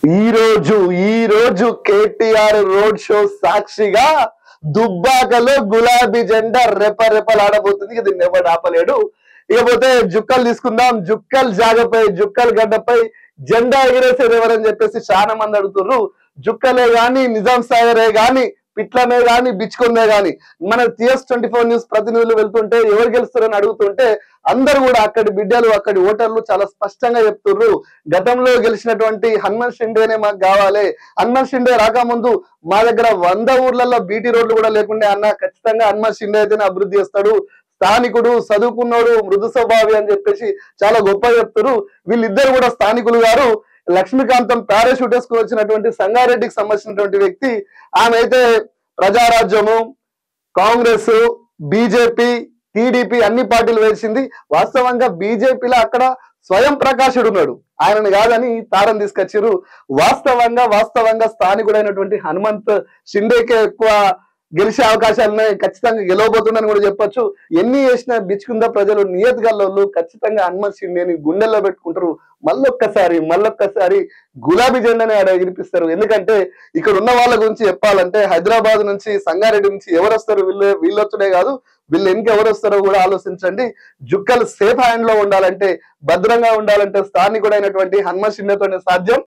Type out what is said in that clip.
ఈ రోజు ఈ రోజు కేటీఆర్ రోడ్ షో సాక్షిగా దుబ్బాకలో గులాబీ జెండా రెపరెపలాడబోతుంది ఇక దీన్ని ఎవరు ఆపలేడు ఇకపోతే జుక్కలు తీసుకుందాం జుక్కల్ జాగపై జుక్కల్ గడ్డపై జెండా ఎగిరేసేది ఎవరని చెప్పేసి చాలా మంది అడుగుతుర్రు జుక్కలే గాని నిజాం సాగరే గాని పిట్లనే గాని బిచ్చుకుందే గాని మన టిఎస్ ట్వంటీ ఫోర్ న్యూస్ ప్రతినిధులు వెళ్తుంటే ఎవరు గెలుస్తారని అడుగుతుంటే అందరూ కూడా అక్కడి బిడ్డలు అక్కడి ఓటర్లు చాలా స్పష్టంగా చెప్తుర్రు గతంలో గెలిచినటువంటి హనుమన్ షిండేనే మాకు కావాలి హనుమన్ షిండే రాకముందు మా దగ్గర వంద ఊర్లలో బీటీ రోడ్లు కూడా లేకుండే అన్న ఖచ్చితంగా హనుమన్ షిండే అయితేనే అభివృద్ధి చేస్తాడు స్థానికుడు చదువుకున్నాడు మృదు స్వభావి అని చెప్పేసి చాలా గొప్ప చెప్తారు వీళ్ళిద్దరు కూడా స్థానికులు గారు లక్ష్మీకాంతం పారాషూట్ వేసుకుని వచ్చినటువంటి సంగారెడ్డికి సంబంధించినటువంటి వ్యక్తి ఆమె అయితే ప్రజారాజ్యము కాంగ్రెస్ బీజేపీ టీడీపీ అన్ని పార్టీలు వేసింది వాస్తవంగా బీజేపీలో అక్కడ స్వయం ప్రకాశుడు ఉన్నాడు ఆయనను కాదని తారం తీసుకొచ్చారు వాస్తవంగా వాస్తవంగా స్థానికుడైనటువంటి హనుమంత్ షిండేకే ఎక్కువ గెలిచే అవకాశాలు ఉన్నాయి ఖచ్చితంగా గెలవబోతుందని కూడా చెప్పొచ్చు ఎన్ని చేసినా బిచ్చుకుందా ప్రజలు నియత్ గల్లోళ్ళు ఖచ్చితంగా హనుమంత్ షిండేని గుండెల్లో పెట్టుకుంటారు మళ్ళొక్కసారి మళ్ళొక్కసారి గులాబీ జెండాని ఆడ ఎగిరిపిస్తారు ఎందుకంటే ఇక్కడ ఉన్న వాళ్ళ గురించి చెప్పాలంటే హైదరాబాద్ నుంచి సంగారెడ్డి నుంచి ఎవరు వస్తారు వీళ్ళు వీళ్ళు వచ్చడే కాదు వీళ్ళు ఇంకెవరు వస్తారో కూడా ఆలోచించండి జుక్కలు సేఫ్ హ్యాండ్ లో ఉండాలంటే భద్రంగా ఉండాలంటే స్థానికుడైనటువంటి హనుమ షిండేతోనే సాధ్యం